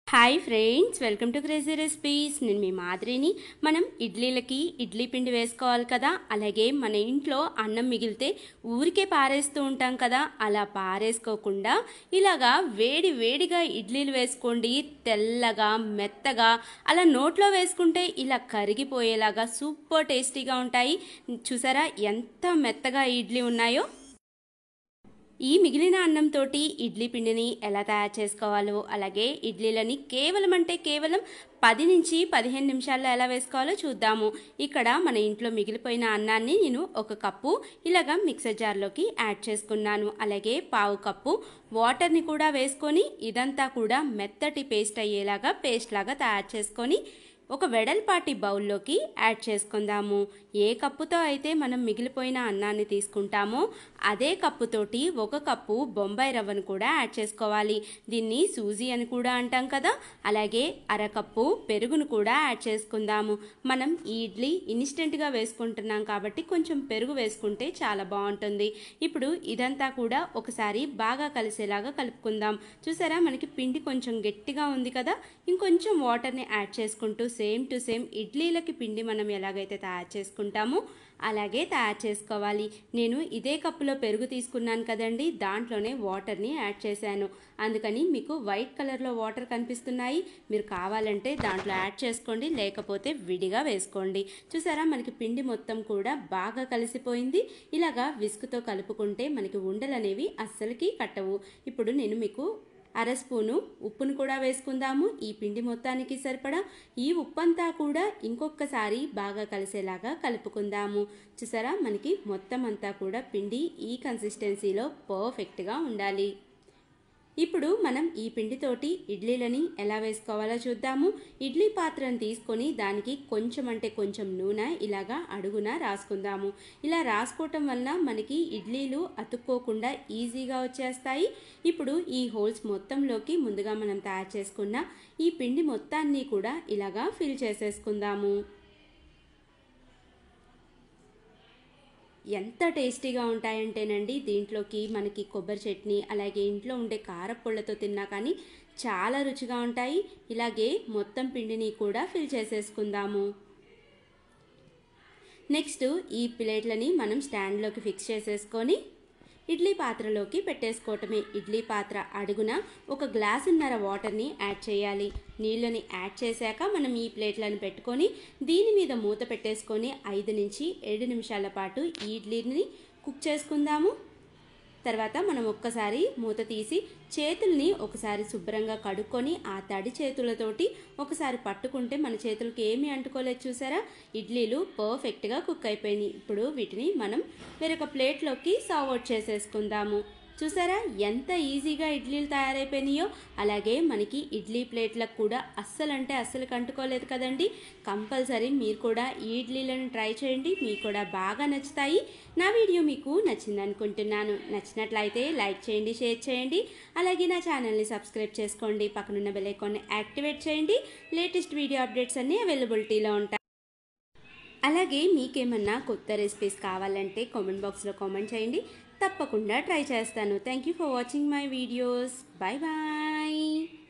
hi friends welcome to crazy recipes నేను మీ మాదిరిని మనం ఇడ్లీలకి ఇడ్లీ పిండి వేసుకోవాలి కదా అలాగే మన ఇంట్లో అన్నం మిగిలితే ఊరికే పారేస్తూ ఉంటాం కదా అలా పారేసుకోకుండా ఇలాగా వేడి వేడిగా ఇడ్లీలు వేసుకోండి తెల్లగా మెత్తగా అలా నోట్లో వేసుకుంటే ఇలా కరిగిపోయేలాగా సూపర్ టేస్టీగా ఉంటాయి చూసారా ఎంత మెత్తగా ఇడ్లీ ఉన్నాయో ఈ మిగిలిన అన్నంతో ఇడ్లీ పిండిని ఎలా తయారు చేసుకోవాలో అలాగే ఇడ్లీలని కేవలం అంటే కేవలం పది నుంచి పదిహేను నిమిషాల్లో ఎలా వేసుకోవాలో చూద్దాము ఇక్కడ మన ఇంట్లో మిగిలిపోయిన అన్నాన్ని నేను ఒక కప్పు ఇలాగా మిక్సర్ జార్లోకి యాడ్ చేసుకున్నాను అలాగే పావు కప్పు వాటర్ని కూడా వేసుకొని ఇదంతా కూడా మెత్తటి పేస్ట్ అయ్యేలాగా పేస్ట్ లాగా తయారు చేసుకొని ఒక వెడల్పాటి బౌల్లోకి యాడ్ చేసుకుందాము ఏ కప్పుతో అయితే మనం మిగిలిపోయిన అన్నాన్ని తీసుకుంటామో అదే కప్పుతోటి ఒక కప్పు బొంబాయి రవ్వను కూడా యాడ్ చేసుకోవాలి దీన్ని సూజీ అని కూడా అంటాం కదా అలాగే అరకప్పు పెరుగును కూడా యాడ్ చేసుకుందాము మనం ఈ ఇడ్లీ ఇన్స్టెంట్గా వేసుకుంటున్నాం కాబట్టి కొంచెం పెరుగు వేసుకుంటే చాలా బాగుంటుంది ఇప్పుడు ఇదంతా కూడా ఒకసారి బాగా కలిసేలాగా కలుపుకుందాం చూసారా మనకి పిండి కొంచెం గట్టిగా ఉంది కదా ఇంకొంచెం వాటర్ని యాడ్ చేసుకుంటూ సేమ్ టు సేమ్ ఇడ్లీలకి పిండి మనం ఎలాగైతే తయారు చేసుకుంటామో అలాగే తయారు చేసుకోవాలి నేను ఇదే కప్పులో పెరుగు తీసుకున్నాను కదండి దాంట్లోనే వాటర్ని యాడ్ చేశాను అందుకని మీకు వైట్ కలర్లో వాటర్ కనిపిస్తున్నాయి మీరు కావాలంటే దాంట్లో యాడ్ చేసుకోండి లేకపోతే విడిగా వేసుకోండి చూసారా మనకి పిండి మొత్తం కూడా బాగా కలిసిపోయింది ఇలాగా విసుకుతో కలుపుకుంటే మనకి ఉండలు అనేవి అస్సలకి కట్టవు ఇప్పుడు నేను మీకు అర స్పూను ఉప్పును కూడా వేసుకుందాము ఈ పిండి మొత్తానికి సరిపడా ఈ ఉప్పంతా కూడా ఇంకొకసారి బాగా కలిసేలాగా కలుపుకుందాము చూసారా మనకి మొత్తం అంతా కూడా పిండి ఈ కన్సిస్టెన్సీలో పర్ఫెక్ట్గా ఉండాలి ఇప్పుడు మనం ఈ పిండితోటి ఇడ్లీలని ఎలా వేసుకోవాలో చూద్దాము ఇడ్లీ పాత్రను తీసుకొని దానికి కొంచెం అంటే కొంచెం నూనె ఇలాగా అడుగున రాసుకుందాము ఇలా రాసుకోవటం వలన మనకి ఇడ్లీలు అతుక్కోకుండా ఈజీగా వచ్చేస్తాయి ఇప్పుడు ఈ హోల్స్ మొత్తంలోకి ముందుగా మనం తయారు చేసుకున్న ఈ పిండి మొత్తాన్ని కూడా ఇలాగా ఫిల్ చేసేసుకుందాము ఎంత టేస్టీగా ఉంటాయంటేనండి దీంట్లోకి మనకి కొబ్బరి చట్నీ అలాగే ఇంట్లో ఉండే కారపుళ్ళతో తిన్నా కానీ చాలా రుచిగా ఉంటాయి ఇలాగే మొత్తం పిండిని కూడా ఫిల్ చేసేసుకుందాము నెక్స్ట్ ఈ ప్లేట్లని మనం స్టాండ్లోకి ఫిక్స్ చేసేసుకొని ఇడ్లీ పాత్రలోకి పెట్టేసుకోవటమే ఇడ్లీ పాత్ర అడుగున ఒక గ్లాసున్నర వాటర్ని యాడ్ చేయాలి నీళ్ళని యాడ్ చేశాక మనం ఈ ప్లేట్లను పెట్టుకొని దీని మీద మూత పెట్టేసుకొని ఐదు నుంచి ఏడు నిమిషాల పాటు ఈ ఇడ్లీని కుక్ చేసుకుందాము తర్వాత మనం ఒక్కసారి మూత తీసి చేతుల్ని ఒకసారి శుభ్రంగా కడుక్కొని ఆ తడి చేతులతోటి ఒకసారి పట్టుకుంటే మన చేతులకి ఏమీ అంటుకోలేదు చూసారా ఇడ్లీలు పర్ఫెక్ట్గా కుక్ అయిపోయినాయి ఇప్పుడు వీటిని మనం వేరొక ప్లేట్లోకి సర్వ్ అవుట్ చేసేసుకుందాము చూసారా ఎంత ఈజీగా ఇడ్లీలు తయారైపోయినాయో అలాగే మనకి ఇడ్లీ ప్లేట్లకు కూడా అస్సలు అంటే అస్సలు కంటుకోలేదు కదండి కంపల్సరీ మీరు కూడా ఈ ఇడ్లీలను ట్రై చేయండి మీకు కూడా బాగా నచ్చుతాయి నా వీడియో మీకు నచ్చింది అనుకుంటున్నాను నచ్చినట్లయితే లైక్ చేయండి షేర్ చేయండి అలాగే నా ఛానల్ని సబ్స్క్రైబ్ చేసుకోండి పక్కనున్న బెల్ ఐకాన్ని యాక్టివేట్ చేయండి లేటెస్ట్ వీడియో అప్డేట్స్ అన్నీ అవైలబిలిటీలో ఉంటాయి అలాగే మీకేమన్నా కొత్త రెసిపీస్ కావాలంటే కామెంట్ బాక్స్లో కామెంట్ చేయండి తప్పకుండా ట్రై చేస్తాను thank you for watching my videos bye bye